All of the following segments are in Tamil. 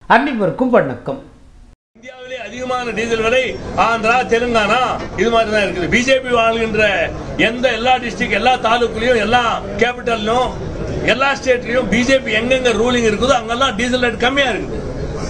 அனைவருக்கும் வணக்கம் இந்தியாவிலே அதிகமான டீசல் விலை ஆந்திரா தெலுங்கானா இது மாதிரி தான் இருக்குது பிஜேபி வாழ்கின்ற எந்த எல்லா டிஸ்ட்ரிக்ட் எல்லா தாலுக்குலயும் எல்லா கேபிட்டல்லும் எல்லா ஸ்டேட்லயும் பிஜேபி எங்கெங்க ரூலிங் இருக்குதோ அங்கெல்லாம் டீசல் ரேட் கம்மியா இருக்குது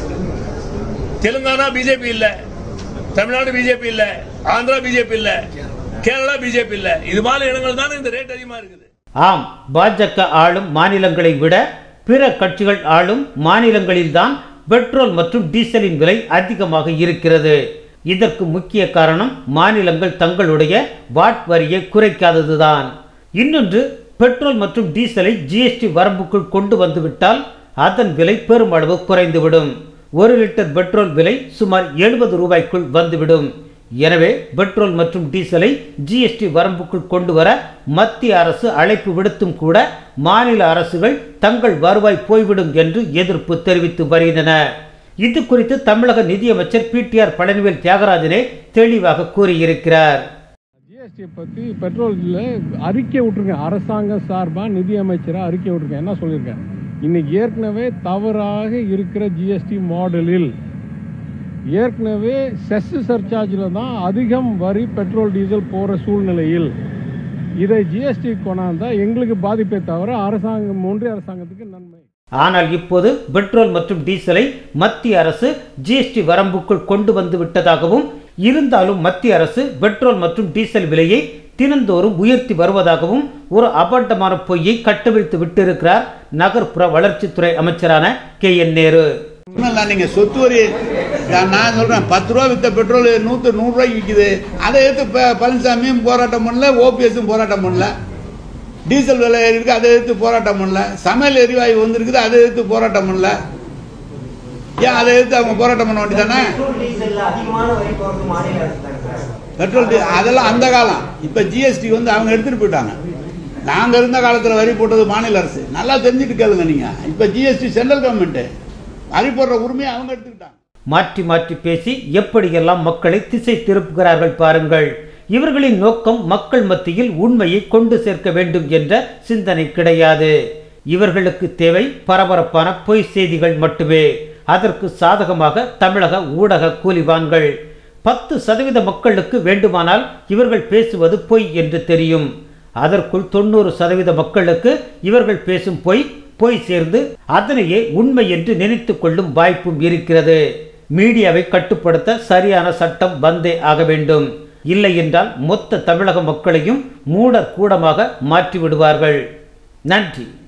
தெலுங்கானா பிஜேபி இல்ல தமிழ்நாடு பிஜேபி இல்ல ஆந்திரா பிஜேபி இல்ல கேரளா பிஜேபி இல்ல இது மாதிரி இடங்கள் தானே இந்த ரேட் அதிகமா இருக்குது ஆம் பாஜக ஆளும் மாநிலங்களை விட பிற கட்சிகள் ஆளும் மாநிலங்களில்தான் பெட்ரோல் மற்றும் டீசலின் விலை அதிகமாக இருக்கிறது இதற்கு முக்கிய காரணம் மாநிலங்கள் தங்களுடைய வாட் வரியை குறைக்காததுதான் இன்னொன்று பெட்ரோல் மற்றும் டீசலை ஜிஎஸ்டி வரம்புக்குள் கொண்டு வந்துவிட்டால் அதன் விலை பெருமளவு குறைந்துவிடும் ஒரு லிட்டர் பெட்ரோல் விலை சுமார் எழுபது ரூபாய்க்குள் வந்துவிடும் எனவே பெட்ரோல் மற்றும் டீசலை ஜிஎஸ்டி வரம்புக்குள் கொண்டு வர மத்திய அரசு அழைப்பு விடுத்தும் கூட மாநில அரசுகள் தங்கள் வருவாய் போய்விடும் என்று எதிர்ப்பு தெரிவித்து வருகின்றன இது குறித்து தமிழக நிதியமைச்சர் பிடிஆர் பழனிவேல் தியாகராஜனே தெளிவாக கூறியிருக்கிறார் ஜிஎஸ்டி பற்றி பெட்ரோலில் அறிக்கை விட்ருங்க அரசாங்கம் சார்பாக நிதி அமைச்சராக அறிக்கை விட்ருங்க என்ன சொல்லியிருக்கேன் இன்னைக்கு ஏற்கனவே தவறாக இருக்கிற ஜிஎஸ்டி மாடலில் ஏற்கனவே செஸ் சர்சார்ஜில் தான் அதிகம் வரி பெட்ரோல் டீசல் போகிற சூழ்நிலையில் இதை ஜிஎஸ்டி கொண்டாந்தா எங்களுக்கு பாதிப்பே தவிர அரசாங்கம் ஒன்றிய அரசாங்கத்துக்கு நன்மை ஆனால் இப்போது பெட்ரோல் மற்றும் டீசலை மத்திய அரசு ஜிஎஸ்டி வரம்புக்குள் கொண்டு வந்து விட்டதாகவும் இருந்தாலும் மத்திய அரசு பெட்ரோல் மற்றும் டீசல் விலையை தினந்தோறும் உயர்த்தி வருவதாகவும் ஒரு அபண்டமான பொய்யை கட்டவிழ்த்து விட்டிருக்கிறார் நகர்ப்புற வளர்ச்சித்துறை அமைச்சரான கே என் நேரு ஒண்ணுமில்ல, நீங்க சொத்து வரி நான் நான் சொல்றேன் பத்து ரூபா வித்த பெட்ரோல் நூற்று நூறுரூவாய்க்கு விற்குது அதை எடுத்து ப- பழனிசாமியும் போராட்டம் பண்ணல ஓபிஎஸும் போராட்டம் பண்ணல டீசல் விலை ஏறி இருக்கு அதை எடுத்து போராட்டம் பண்ணல சமையல் எரிவாயு வந்திருக்குது அதை எடுத்து போராட்டம் பண்ணல ஏன் அதை எடுத்து அவங்க போராட்டம் பண்ண வேண்டியதானே பெட்ரோல் டீசல்ல அதிகமான வரி போறது மாநில அரசு தானே சார் பெட்ரோல் டீ- அதெல்லாம் அந்த காலம் இப்போ ஜிஎஸ்டி வந்து அவங்க எடுத்துட்டு போயிட்டாங்க நாங்கள் இருந்த காலத்தில் வரி போட்டது மாநில அரசு நல்லா தெரிஞ்சுட்டு கேளுங்க நீங்கள் இப்போ ஜிஎஸ்டி சென்ட்ரல் கவர்மெண்ட்டு வரி போடுற உரிமையை அவங்க எடுத்துக்கிட்டாங்க மாற்றி மாற்றி பேசி எப்படியெல்லாம் மக்களை திசை திருப்புகிறார்கள் பாருங்கள் இவர்களின் நோக்கம் மக்கள் மத்தியில் உண்மையை கொண்டு சேர்க்க வேண்டும் என்ற சிந்தனை கிடையாது இவர்களுக்கு தேவை பரபரப்பான பொய் செய்திகள் மட்டுமே அதற்கு சாதகமாக தமிழக ஊடக கூலிவான்கள் பத்து சதவீத மக்களுக்கு வேண்டுமானால் இவர்கள் பேசுவது பொய் என்று தெரியும் அதற்குள் தொண்ணூறு சதவீத மக்களுக்கு இவர்கள் பேசும் பொய் போய் சேர்ந்து அதனையே உண்மை என்று நினைத்துக் கொள்ளும் வாய்ப்பும் இருக்கிறது மீடியாவை கட்டுப்படுத்த சரியான சட்டம் வந்தே ஆக வேண்டும் இல்லை என்றால் மொத்த தமிழக மக்களையும் மூடர் கூடமாக மாற்றி விடுவார்கள் நன்றி